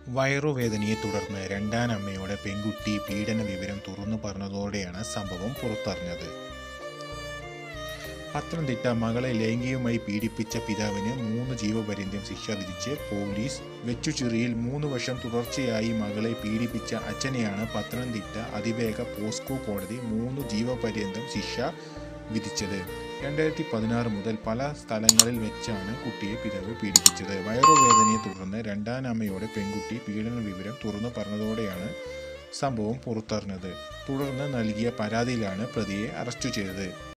വയറുവേദനയെ തുടർന്ന് രണ്ടാനമ്മയോടെ പെൺകുട്ടി പീഡന വിവരം തുറന്നു പറഞ്ഞതോടെയാണ് സംഭവം പുറത്തറിഞ്ഞത് പത്തനംതിട്ട മകളെ ലൈംഗികമായി പീഡിപ്പിച്ച പിതാവിന് മൂന്ന് ജീവപര്യന്തം ശിക്ഷ വിധിച്ച് പോലീസ് വെച്ചുചിറിയിൽ മൂന്ന് വർഷം തുടർച്ചയായി മകളെ പീഡിപ്പിച്ച അച്ഛനെയാണ് പത്തനംതിട്ട അതിവേഗ പോസ്കോ കോടതി മൂന്ന് ജീവപര്യന്തം ശിക്ഷ വിധിച്ചത് രണ്ടായിരത്തി പതിനാറ് മുതൽ പല സ്ഥലങ്ങളിൽ വെച്ചാണ് കുട്ടിയെ പിതാവ് പീഡിപ്പിച്ചത് വയറുവേദനയെ തുടർന്ന് രണ്ടാനമ്മയോടെ പെൺകുട്ടി പീഡന വിവരം തുറന്നു പറഞ്ഞതോടെയാണ് സംഭവം പുറത്തറിഞ്ഞത് തുടർന്ന് നൽകിയ പരാതിയിലാണ് പ്രതിയെ അറസ്റ്റ് ചെയ്തത്